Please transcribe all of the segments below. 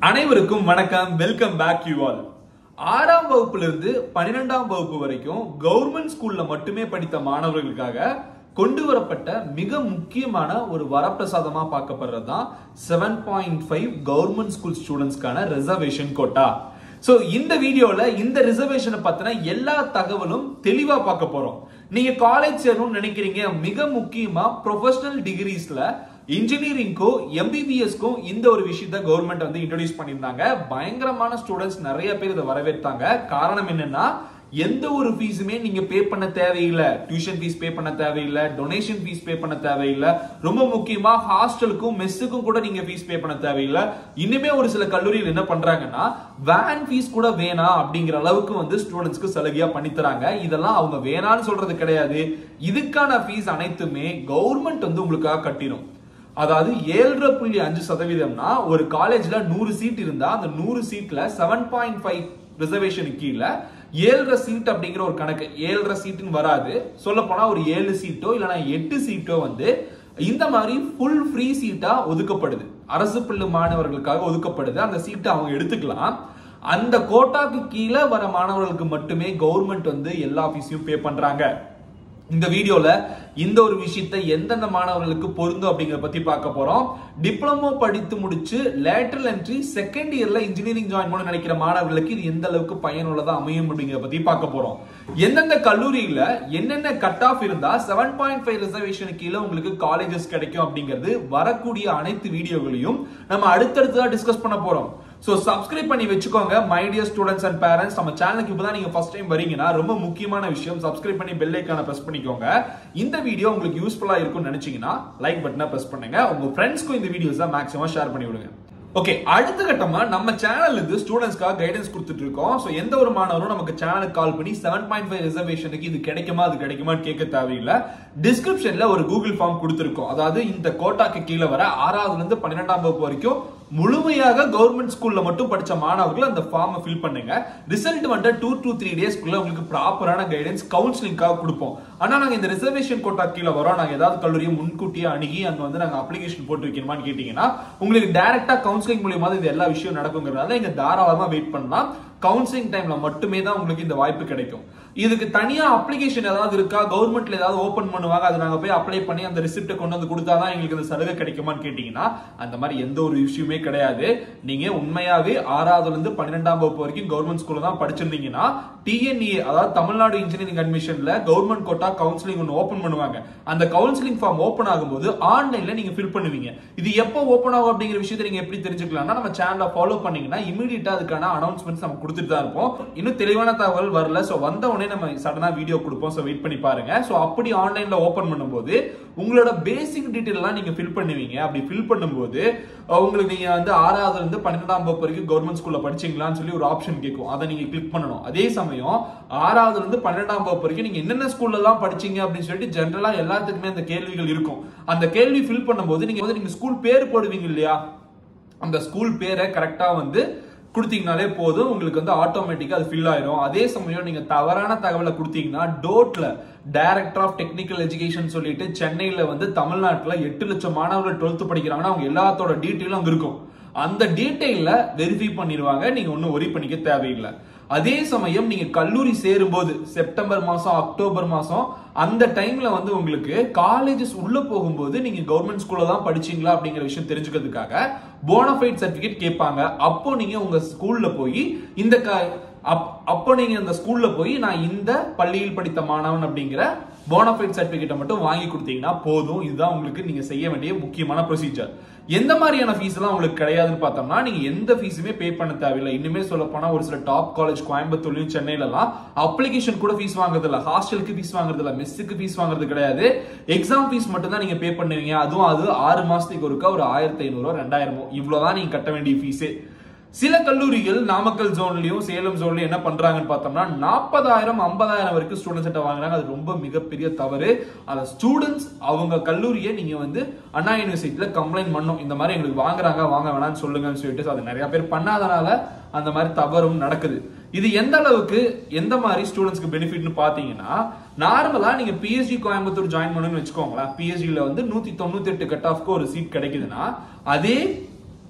அனைவருக்கும் வணக்கம் welcome back you all ஆறாம் வகுப்புல இருந்து பன்னிரெண்டாம் வகுப்பு வரைக்கும் கவர்மெண்ட் ஸ்கூல்ல மட்டுமே படித்த மாணவர்களுக்காக கொண்டு வரப்பட்ட மிக முக்கியமான ஒரு வரப்பிரசாதமா பார்க்கப்படுறது தான் seven point five government school ஸ்டூடெண்ட்ஸ்க்கான ரிசர்வேஷன் கோட்டா சோ இந்த வீடியோல இந்த ரிசர்வேஷனை பத்தின எல்லா தகவலும் தெளிவா பார்க்க போறோம் நீங்க காலேஜ் சேரணும்னு நினைக்கிறீங்க மிக முக்கியமா ப்ரொஃபஷனல் டிகிரிஸ்ல இன்ஜினியரிங்க்கும் எம்பிபிஎஸ்க்கும் இந்த ஒரு விஷயத்த கவர்மெண்ட் வந்து இன்ட்ரோடியூஸ் பண்ணியிருந்தாங்க பயங்கரமான ஸ்டூடெண்ட்ஸ் நிறைய பேர் இதை வரவேற்றாங்க காரணம் என்னன்னா எந்த ஒரு ஃபீஸுமே நீங்க பே பண்ண தேவையில்லை டியூஷன் ஃபீஸ் பே பண்ண தேவையில்லை டொனேஷன் ஃபீஸ் பே பண்ண தேவையில்லை ரொம்ப முக்கியமா ஹாஸ்டலுக்கும் மெஸ்ஸுக்கும் கூட நீங்க ஃபீஸ் பே பண்ண தேவையில்லை இனிமே ஒரு சில கல்லூரியில் என்ன பண்றாங்கன்னா வேன் ஃபீஸ் கூட வேணாம் அப்படிங்கிற அளவுக்கு வந்து ஸ்டூடெண்ட்ஸ்க்கு சலுகையா பண்ணி தராங்க இதெல்லாம் அவங்க வேணான்னு சொல்றது கிடையாது இதுக்கான ஃபீஸ் அனைத்துமே கவர்மெண்ட் வந்து உங்களுக்காக கட்டிடும் அதாவது ஏழரை புள்ளி அஞ்சு சதவீதம்னா ஒரு காலேஜ்ல நூறு சீட் இருந்தா அந்த நூறு சீட்ல செவன் பாயிண்ட் ஃபைவ் ரிசர்வேஷன் கீழே ஏழரை சீட் அப்படிங்கிற ஒரு கணக்கு ஏழரை சீட்டுன்னு வராது சொல்ல போனா ஒரு ஏழு சீட்டோ இல்லைன்னா எட்டு சீட்டோ வந்து இந்த மாதிரி ஃபுல் ஃப்ரீ சீட்டா ஒதுக்கப்படுது அரசு பள்ளி மாணவர்களுக்காக ஒதுக்கப்படுது அந்த சீட்டை அவங்க எடுத்துக்கலாம் அந்த கோட்டாக்கு கீழே வர மாணவர்களுக்கு மட்டுமே கவர்மெண்ட் வந்து எல்லா ஃபீஸையும் பே பண்றாங்க இந்த வீடியோல இந்த ஒரு விஷயத்தை எந்தெந்த மாணவர்களுக்கு பொருந்தும் அப்படிங்கறத பத்தி பார்க்க போறோம் டிப்ளமோ படித்து முடிச்சு லேட்டரல் என்ட்ரி செகண்ட் இயர்ல இன்ஜினியரிங் ஜாயின் பண்ண நினைக்கிற மாணவர்களுக்கு இது எந்த அளவுக்கு பயனுள்ளதா அமையும் அப்படிங்கறத பத்தி பார்க்க போறோம் எந்தெந்த கல்லூரியில என்னென்ன கட் ஆஃப் இருந்தா செவன் பாயிண்ட் ஃபைவ் ரிசர்வேஷன் கீழே உங்களுக்கு காலேஜஸ் கிடைக்கும் அப்படிங்கிறது வரக்கூடிய அனைத்து வீடியோகளையும் நம்ம அடுத்தடுத்ததா டிஸ்கஸ் பண்ண போறோம் சோ சப்ஸ்கிரைப் பண்ணி வச்சுக்கோங்க my dear students and parents நம்ம சேனலுக்கு இப்பதான் நீங்க ஃபர்ஸ்ட் டைம் வரீங்கன்னா ரொம்ப முக்கியமான விஷயம் சப்ஸ்கிரைப் பண்ணி பெல் ஐக்கான பிரஸ் பண்ணிக்கோங்க இந்த வீடியோ உங்களுக்கு யூஸ்ஃபுல்லா இருக்கும்னு நினைச்சீங்கன்னா லைக் பட்டனை பிரஸ் பண்ணுங்க உங்க ஃப்ரெண்ட்ஸ்க்கும் இந்த வீடியோஸ் மேக்ஸிமம் ஷேர் பண்ணி விடுங்க ஓகே அடுத்த கட்டமா நம்ம சேனல்ல இருந்து ஸ்டூடெண்ட்ஸ்க்காக கைடன்ஸ் கொடுத்துட்டு இருக்கோம் சோ எந்த ஒரு மாணவரும் நமக்கு சேனலுக்கு கால் பண்ணி செவன் பாயிண்ட் ஃபைவ் ரிசர்வேஷனுக்கு இது கிடைக்குமா அது கிடைக்குமான்னு கேட்க தேவையில்லை டிஸ்கிரிப்ஷன்ல ஒரு கூகுள் ஃபார்ம் கொடுத்துருக்கோம் அதாவது இந்த கோட்டாக்கு கீழே வர ஆறாவதுல இருந்து பன்னிரெண்டாம் வகுப்பு வரைக்கும் முழுமையாக கவர்மெண்ட் ஸ்கூல்ல மட்டும் படிச்ச மாணவர்கள் அந்த ஃபார்மை ஃபில் பண்ணுங்க ரிசல்ட் வந்து டூ டூ த்ரீ டேஸ்க்குள்ள உங்களுக்கு ப்ராப்பரான கைடன்ஸ் கவுன்சிலிங்காக கொடுப்போம் ஆனா நாங்க இந்த ரிசர்வேஷன் கோட்டா கீழே வரோம் நாங்க ஏதாவது கல்லூரியை முன்கூட்டியே அணுகி அங்க வந்து நாங்க அப்ளிகேஷன் போட்டு வைக்கணுமான்னு கேட்டீங்கன்னா உங்களுக்கு டைரக்டா கவுன்சிலிங் மூலியமா இது எல்லா விஷயம் நடக்குங்கிறதால இங்க தாராளமா வெயிட் பண்ணலாம் கவுன்சிலிங் டைம்ல மட்டுமே தான் உங்களுக்கு இந்த வாய்ப்பு கிடைக்கும் இதுக்கு தனியா அப்ளிகேஷன் ஏதாவது இருக்கா கவர்மெண்ட்ல ஏதாவது ஓபன் பண்ணுவாங்க அது நாங்க போய் அப்ளை பண்ணி அந்த ரிசிப்ட் கொண்டு வந்து கொடுத்தாதான் எங்களுக்கு இந்த சலுகை கிடைக்குமான்னு கேட்டீங்கன்னா அந்த மாதிரி எந்த ஒரு விஷயமே கிடையாது நீங்க உண்மையாவே ஆறாவதுல இருந்து பன்னிரெண்டாம் வகுப்பு வரைக்கும் கவர்மெண்ட் ஸ்கூல்ல தான் படிச்சிருந்தீங்கன்னா டிஎன்ஏ அதாவது தமிழ்நாடு இன்ஜினியரிங் அட்மிஷன்ல கவர்மெண்ட் கோட்டா கவுன்சிலிங் ஒன்று ஓபன் பண்ணுவாங்க அந்த கவுன்சிலிங் ஃபார்ம் ஓபன் ஆகும்போது ஆன்லைன்ல நீங்க ஃபில் பண்ணுவீங்க இது எப்போ ஓபன் ஆகும் அப்படிங்கிற விஷயத்தை நீங்க எப்படி தெரிஞ்சுக்கலாம்னா நம்ம சேனலை ஃபாலோ பண்ணீங்கன்னா இமீடியட்டா அதுக்கான அனௌன்ஸ்மெண்ட்ஸ் நம்ம கொடுத்துட்டு தான் இருப்போம் இன்னும் தெளிவான தகவல் வரல சோ வந்த உடனே நம்ம சடனா வீடியோ கொடுப்போம் சோ வெயிட் பண்ணி பாருங்க சோ அப்படி ஆன்லைன்ல ஓபன் பண்ணும்போது உங்களோட பேசிக் டீடைல் எல்லாம் நீங்க ஃபில் பண்ணுவீங்க அப்படி ஃபில் பண்ணும்போது அஹ், உங்களுக்கு நீங்க வந்து ஆறாவதுல இருந்து பன்னிரெண்டாம் வகுப்பு வரைக்கும் கவர்மெண்ட் ஸ்கூல்ல படிச்சீங்களான்னு சொல்லி ஒரு ஆப்ஷன் கேட்கும் அதை நீங்க கிளிக் பண்ணணும் அதே சமயம் ஆறாவதுல இருந்து பன்னிரெண்டாம் வகுப்பு வரைக்கும் நீங்க என்னென்ன ஸ்கூல்ல எல்லாம் படிச்சீங்க அப்படின்னு சொல்லிட்டு ஜென்ரலா எல்லாத்துக்குமே அந்த கேள்விகள் இருக்கும் அந்த கேள்வி ஃபில் பண்ணும்போது நீங்க வந்து நீங்க ஸ்கூல் பேர் போடுவீங்க இல்லையா அந்த ஸ்கூல் பேரை கரெக்டா வந்து கொடுத்தீங்கனாலே போதும் உங்களுக்கு வந்து ஆட்டோமேட்டிக்கா அது ஃபில் ஆயிரும் அதே சமயம் நீங்க தவறான தகவலை கொடுத்தீங்கன்னா டோட்ல டைரக்டர் ஆஃப் டெக்னிக்கல் எஜுகேஷன் சொல்லிட்டு சென்னையில வந்து தமிழ்நாட்டுல எட்டு லட்சம் மாணவர்கள் டுவெல்த் படிக்கிறாங்கன்னா அவங்க எல்லாத்தோட டீட்டெயிலும் அங்க இருக்கும் அந்த டீட்டெயில வெரிஃபை பண்ணிடுவாங்க நீங்க ஒன்றும் ஒரி பண்ணிக்க தேவையில்லை அதே சமயம் நீங்க கல்லூரி சேரும்போது செப்டம்பர் மாசம் அக்டோபர் மாசம் அந்த டைம்ல வந்து உங்களுக்கு காலேஜஸ் உள்ள போகும்போது நீங்க கவர்மெண்ட் ஸ்கூல்ல தான் படிச்சீங்களா அப்படிங்கிற விஷயம் தெரிஞ்சுக்கிறதுக்காக போனஃபைட் சர்டிபிகேட் கேட்பாங்க அப்போ நீங்க உங்க ஸ்கூல்ல போய் இந்த க- அப்- அப்போ நீங்க இந்த ஸ்கூல்ல போய் நான் இந்த பள்ளியில் படித்த மாணவன் அப்படிங்கிற போனஃபைட் சர்டிபிகேட்டை மட்டும் வாங்கி கொடுத்தீங்கன்னா போதும் இதுதான் உங்களுக்கு நீங்க செய்ய வேண்டிய முக்கியமான ப்ரொசீஜர் எந்த மாதிரியான ஃபீஸ் எல்லாம் உங்களுக்கு கிடையாதுன்னு பார்த்தோம்னா நீங்க எந்த ஃபீஸுமே பே பண்ண தேவையில்லை இன்னுமே சொல்ல போனா ஒரு சில டாப் காலேஜ் கோயம்புத்தூர்லயும் சென்னையில எல்லாம் அப்ளிகேஷன் கூட ஃபீஸ் வாங்குறது இல்ல ஹாஸ்டலுக்கு ஃபீஸ் வாங்குறது இல்ல மெஸ்ஸுக்கு ஃபீஸ் வாங்குறது கிடையாது எக்ஸாம் ஃபீஸ் மட்டும் தான் நீங்க பே பண்ணுவீங்க அதுவும் அது ஆறு மாசத்துக்கு ஒருக்கா ஒரு ஆயிரத்தி ஐநூறு ரெண்டாயிரமோ இவ்வளவுதான் நீங்க கட்ட வேண்டிய ஃபீஸே சில கல்லூரிகள் நாமக்கல் ஜோன்லயும் சேலம் ஜோன்லயும் என்ன பண்றாங்கன்னு பார்த்தோம்னா நாற்பதாயிரம் ஐம்பதாயிரம் வரைக்கும் ஸ்டூடெண்ட்ஸ் கிட்ட வாங்குறாங்க அது ரொம்ப மிகப்பெரிய தவறு அந்த ஸ்டூடெண்ட்ஸ் அவங்க கல்லூரியை நீங்க வந்து அண்ணா யூனிவர்சிட்டியில கம்ப்ளைண்ட் பண்ணும் இந்த மாதிரி எங்களுக்கு வாங்குறாங்க வாங்க வேணாம்னு சொல்லுங்கன்னு சொல்லிட்டு அது நிறைய பேர் பண்ணாதனால அந்த மாதிரி தவறும் நடக்குது இது எந்த அளவுக்கு எந்த மாதிரி ஸ்டூடெண்ட்ஸ்க்கு பெனிஃபிட்னு பாத்தீங்கன்னா நார்மலா நீங்க பிஎஸ்ஜி கோயம்புத்தூர் ஜாயின் பண்ணணும்னு வச்சுக்கோங்களேன் பிஎஸ்ஜில வந்து நூத்தி தொண்ணூத்தி எட்டு கட் ஆஃப்க்கு ஒரு சீட் கிடைக்குதுன்னா அதே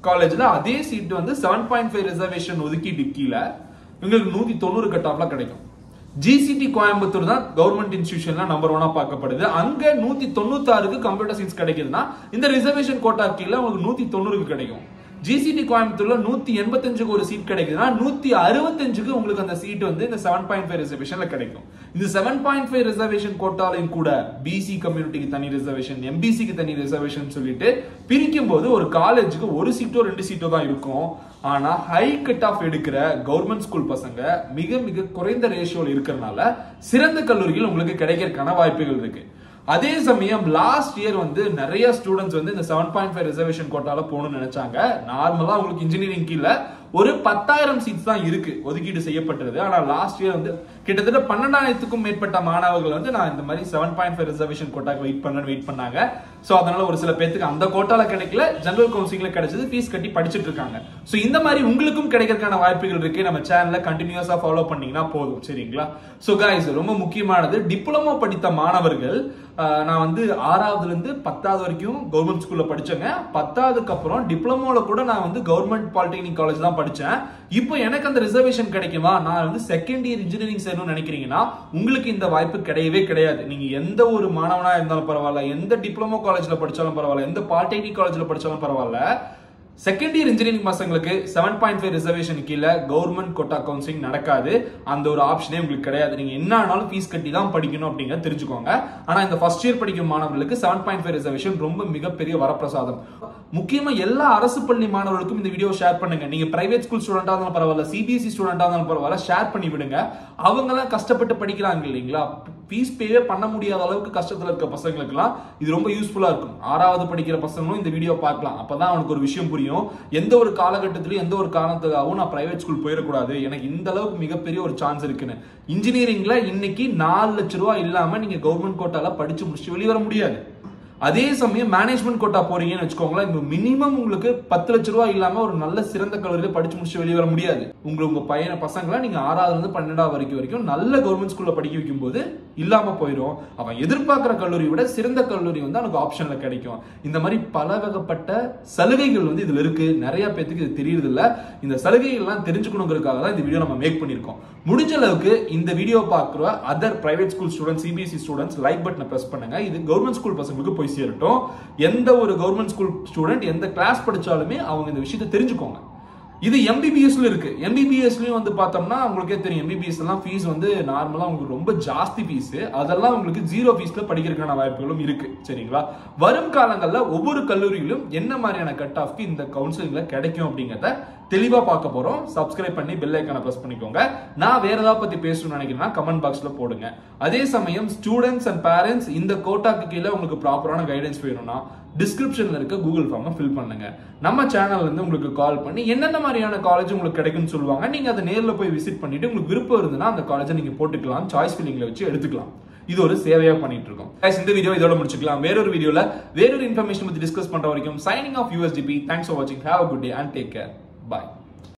காலேஜ்ல அதே சீட் வந்து செவன் பாயிண்ட் ஃபைவ் ரிசர்வேஷன் ஒதுக்கீட்டு கீழே உங்களுக்கு நூத்தி தொண்ணூறு கட் ஆஃப்ல கிடைக்கும் ஜிசிடி கோயம்புத்தூர் தான் கவர்மெண்ட் இன்ஸ்டிடியூஷன்ல நம்பர் ஒன்னா பார்க்கப்படுது அங்க நூத்தி தொண்ணூத்தாறுக்கு கம்ப்யூட்டர் சயின்ஸ் கிடைக்குதுன்னா இந்த ரிசர்வேஷன் கோட்டா கீழே உங்களுக்கு நூத்தி தொண்ணூறுக்கு கிடைக்கும் ஜிசிடி கோயம்புத்தூர்ல நூத்தி எண்பத்தஞ்சுக்கு ஒரு சீட் கிடைக்குதுன்னா நூத்தி அறுபத்தஞ்சுக்கு உங்களுக்கு அந்த சீட் வந்து இந்த செவன் பாயிண்ட் ஃபைவ் ரிசர்வேஷன்ல கிடைக்கும் இந்த செவன் பாயிண்ட் ஃபைவ் ரிசர்வேஷன் கோட்டாலையும் கூட பிசி கம்யூனிட்டிக்கு தனி ரிசர்வேஷன் எம்பிசிக்கு தனி ரிசர்வேஷன் சொல்லிட்டு பிரிக்கும் போது ஒரு காலேஜுக்கு ஒரு சீட்டோ ரெண்டு சீட்டோ தான் இருக்கும் ஆனா ஹை கட் ஆஃப் எடுக்கிற கவர்மெண்ட் ஸ்கூல் பசங்க மிக மிக குறைந்த ரேஷியோல இருக்கிறதுனால சிறந்த கல்லூரிகள் உங்களுக்கு கிடைக்கிறதுக்கான வாய்ப்புகள் இருக்கு அதே சமயம் லாஸ்ட் இயர் வந்து நிறைய ஸ்டூடெண்ட்ஸ் வந்து இந்த செவன் பாயிண்ட் ஃபைவ் ரிசர்வேஷன் கோட்டால போகணும்னு நினைச்சாங்க நார்மலா உங்களுக்கு இன்ஜினியரிங் கீழே ஒரு பத்தாயிரம் சீட்ஸ் தான் இருக்கு ஒதுக்கீடு செய்யப்பட்டது ஆனா லாஸ்ட் இயர் வந்து கிட்டத்தட்ட பன்னெண்டாயிரத்துக்கும் மேற்பட்ட மாணவர்கள் வந்து நான் இந்த மாதிரி செவன் பாயிண்ட் ஃபைவ் ரிசர்வேஷன் கோட்டாக்கு வெயிட் பண்ண வெயிட் பண்ணாங்க சோ அதனால ஒரு சில பேத்துக்கு அந்த கோட்டால கிடைக்கல ஜெனரல் கவுன்சிலிங்ல கிடைச்சது ஃபீஸ் கட்டி படிச்சுட்டு இருக்காங்க சோ இந்த மாதிரி உங்களுக்கும் கிடைக்கிறதுக்கான வாய்ப்புகள் இருக்கு நம்ம சேனல்ல கண்டினியூஸா ஃபாலோ பண்ணீங்கன்னா போதும் சரிங்களா சோ guys ரொம்ப முக்கியமானது டிப்ளமோ படித்த மாணவர்கள் ஆஹ், நான் வந்து ஆறாவதுல இருந்து பத்தாவது வரைக்கும் கவர்மெண்ட் ஸ்கூல்ல படிச்சேங்க பத்தாவதுக்கு அப்புறம் டிப்ளமோல கூட நான் வந்து கவர்மெண்ட் பாலிடெக்னிக் காலேஜ் தான் படிச்சேன் இப்போ எனக்கு அந்த ரிசர்வேஷன் கிடைக்குமா நான் வந்து செகண்ட் இயர் இன்ஜினியரிங் சேரணும்னு நினைக்கிறீங்கன்னா உங்களுக்கு இந்த வாய்ப்பு கிடையவே கிடையாது நீங்க எந்த ஒரு மாணவனா இருந்தாலும் பரவாயில்ல எந்த டிப்ளமோ காலேஜ்ல படிச்சாலும் பரவாயில்ல எந்த பாலிடெக்னிக் காலேஜ்ல படிச்சாலும் பரவாயில்ல செகண்ட் இயர் இன்ஜினியரிங் பசங்களுக்கு செவன் பாயிண்ட் ஃபைவ் ரிசர்வேஷன் கீழே கவர்மெண்ட் கோட்டா கவுன்சிலிங் நடக்காது அந்த ஒரு ஆப்ஷனே உங்களுக்கு கிடையாது நீங்க என்ன ஆனாலும் ஃபீஸ் கட்டி தான் படிக்கணும் அப்படிங்க தெரிஞ்சுக்கோங்க ஆனா இந்த ஃபர்ஸ்ட் இயர் படிக்கும் மாணவர்களுக்கு செவன் பாயிண்ட் ஃபைவ் ரிசர்வேஷன் ரொம்ப மிகப்பெரிய வரப்பிரசாதம் முக்கியமா எல்லா அரசு பள்ளி மாணவர்களுக்கும் இந்த வீடியோ ஷேர் பண்ணுங்க நீங்க பிரைவேட் ஸ்கூல் ஸ்டூடெண்டா இருந்தாலும் பரவாயில்ல சிபிஎஸ்சி ஸ்டூடெண்டா இருந்தாலும் பரவாயில்ல ஷேர் பண்ணி விடுங்க அவங்க எல்லாம் கஷ்டப்பட்டு படிக்கிறாங்க இல்லைங்களா ஃபீஸ் பேவே பண்ண முடியாத அளவுக்கு கஷ்டத்துல இருக்க பசங்களுக்குலாம் இது ரொம்ப யூஸ்ஃபுல்லா இருக்கும் ஆறாவது படிக்கிற பசங்களும் இந்த வீடியோ பார்க்கலாம் அப்பதான் அவனுக்கு ஒரு விஷயம் புரியும் எந்த ஒரு காலகட்டத்திலயும் எந்த ஒரு காரணத்துக்காகவும் நான் பிரைவேட் ஸ்கூல் போயிடக்கூடாது எனக்கு இந்த அளவுக்கு மிகப்பெரிய ஒரு சான்ஸ் இருக்குன்னு இன்ஜினியரிங்ல இன்னைக்கு நாலு லட்ச ரூபாய் இல்லாம நீங்க கவர்மெண்ட் கோட்டால படிச்சு முடிச்சு வெளியே வர முடியாது அதே சமயம் மேனேஜ்மெண்ட் கோட்டா போறீங்கன்னு வச்சுக்கோங்களேன் இப்போ மினிமம் உங்களுக்கு பத்து லட்ச ரூபாய் இல்லாம ஒரு நல்ல சிறந்த கல்லூரியில படிச்சு முடிச்சு வெளியே வர முடியாது உங்க உங்க பையனை பசங்களை நீங்க ஆறாவதுல இருந்து பன்னெண்டாவது வரைக்கும் வரைக்கும் நல்ல கவர்மெண்ட் ஸ்கூல்ல படிக்க வைக்கும் போது இல்லாம போயிடும் அவன் எதிர்பார்க்கிற கல்லூரி விட சிறந்த கல்லூரி வந்து அவனுக்கு ஆப்ஷன்ல கிடைக்கும் இந்த மாதிரி பல வகைப்பட்ட சலுகைகள் வந்து இதுல இருக்கு நிறைய பேத்துக்கு இது தெரியறது இல்ல இந்த சலுகைகள்லாம் தெரிஞ்சுக்கணுங்கிறதுக்காக தான் இந்த வீடியோ நம்ம மேக் பண்ணியிருக்கோம் முடிஞ்ச அளவுக்கு இந்த வீடியோ பார்க்குற other private school students CBSE students like பட்டனை பிரஸ் பண்ணுங்க இது கவர்மெண்ட் ஸ்கூல் பசங்களுக்கு போய் சேரட்டும் எந்த ஒரு கவர்மெண்ட் ஸ்கூல் ஸ்டூடெண்ட் எந்த கிளாஸ் படிச்சாலுமே அவங்க இந்த விஷயத்தை தெரிஞ்சுக்கோங்க இது எம்பிபிஎஸ்ல இருக்கு எம்பிபிஎஸ்லயும் வந்து பார்த்தோம்னா உங்களுக்கே தெரியும் எம்பிபிஎஸ் எல்லாம் ஃபீஸ் வந்து நார்மலா உங்களுக்கு ரொம்ப ஜாஸ்தி ஃபீஸ் அதெல்லாம் உங்களுக்கு ஜீரோ ஃபீஸ்ல படிக்கிறதுக்கான வாய்ப்புகளும் இருக்கு சரிங்களா வரும் காலங்கள்ல ஒவ்வொரு கல்லூரியிலும் என்ன மாதிரியான கட் ஆஃப்க்கு இந்த கவுன்சிலிங்ல கிடைக்கும் அப்படிங்கறத தெளிவா பார்க்க போறோம் சப்ஸ்கிரைப் பண்ணி பெல் ஐக்கான பிரஸ் பண்ணிக்கோங்க நான் வேற ஏதாவது பத்தி பேசணும்னு நினைக்கிறேன்னா கமெண்ட் பாக்ஸ்ல போடுங்க அதே சமயம் ஸ்டூடெண்ட்ஸ் அண்ட் பேரண்ட்ஸ் இந்த கோட்டாக்கு கீழே உங்களுக்கு ப்ராப்பரான கைடன்ஸ் வேணும்னா டிஸ்கிரிப்ஷன்ல இருக்க கூகுள் ஃபார்மை ஃபில் பண்ணுங்க நம்ம சேனல்ல இருந்து உங்களுக்கு கால் பண்ணி என்னென்ன மாதிரியான காலேஜ் உங்களுக்கு கிடைக்கும்னு சொல்லுவாங்க நீங்க அதை நேர்ல போய் விசிட் பண்ணிட்டு உங்களுக்கு விருப்பம் இருந்ததுன்னா அந்த காலேஜை நீங்க போட்டுக்கலாம் சாய்ஸ் ஃபில்லிங்ல வச்சு எடுத்துக்கலாம் இது ஒரு சேவையா பண்ணிட்டு இருக்கோம் Guys, இந்த வீடியோ இதோட முடிச்சுக்கலாம் வேறொரு வீடியோல வேறொரு இன்ஃபர்மேஷன் பத்தி டிஸ்கஸ் பண்ற வரைக்கும் signing off USDP thanks for வாட்சிங் have a good day and take care bye